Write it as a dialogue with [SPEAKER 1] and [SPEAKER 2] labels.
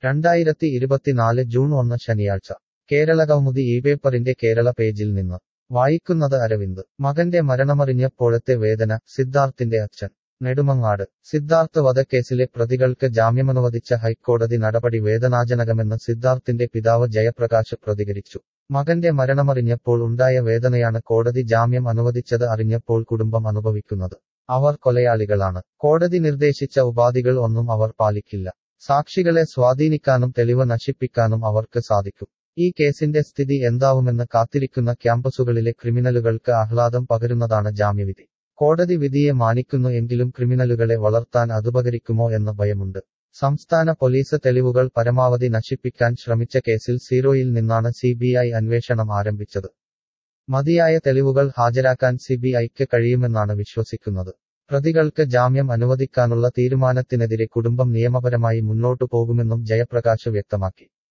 [SPEAKER 1] രണ്ടായിരത്തി ഇരുപത്തിനാല് ജൂൺ ഒന്ന് ശനിയാഴ്ച കേരളകൗമുദി ഈ പേപ്പറിന്റെ കേരള പേജിൽ നിന്ന് വായിക്കുന്നത് അരവിന്ദ് മകന്റെ മരണമറിഞ്ഞപ്പോഴത്തെ വേദന സിദ്ധാർത്ഥിന്റെ അച്ഛൻ നെടുമങ്ങാട് സിദ്ധാർത്ഥ് വധക്കേസിലെ പ്രതികൾക്ക് ജാമ്യമനുവദിച്ച ഹൈക്കോടതി നടപടി വേദനാജനകമെന്ന് സിദ്ധാർത്ഥിന്റെ പിതാവ് ജയപ്രകാശ് പ്രതികരിച്ചു മകന്റെ മരണമറിഞ്ഞപ്പോൾ ഉണ്ടായ വേദനയാണ് കോടതി ജാമ്യം അനുവദിച്ചത് അറിഞ്ഞപ്പോൾ കുടുംബം അനുഭവിക്കുന്നത് അവർ കൊലയാളികളാണ് കോടതി നിർദ്ദേശിച്ച ഉപാധികൾ ഒന്നും അവർ പാലിക്കില്ല സാക്ഷികളെ സ്വാധീനിക്കാനും തെളിവ് നശിപ്പിക്കാനും അവർക്ക് സാധിക്കും ഈ കേസിന്റെ സ്ഥിതി എന്താവുമെന്ന് കാത്തിരിക്കുന്ന ക്യാമ്പസുകളിലെ ക്രിമിനലുകൾക്ക് ആഹ്ലാദം പകരുന്നതാണ് ജാമ്യവിധി കോടതി വിധിയെ മാനിക്കുന്നു എങ്കിലും ക്രിമിനലുകളെ വളർത്താൻ അതുപകരിക്കുമോ എന്ന ഭയമുണ്ട് സംസ്ഥാന പോലീസ് തെളിവുകൾ പരമാവധി നശിപ്പിക്കാൻ ശ്രമിച്ച കേസിൽ സീറോയിൽ നിന്നാണ് സിബിഐ അന്വേഷണം ആരംഭിച്ചത് മതിയായ തെളിവുകൾ ഹാജരാക്കാൻ സിബിഐക്ക് കഴിയുമെന്നാണ് വിശ്വസിക്കുന്നത് പ്രതികൾക്ക് ജാമ്യം അനുവദിക്കാനുള്ള തീരുമാനത്തിനെതിരെ കുടുംബം നിയമപരമായി മുന്നോട്ടു പോകുമെന്നും ജയപ്രകാശ് വ്യക്തമാക്കി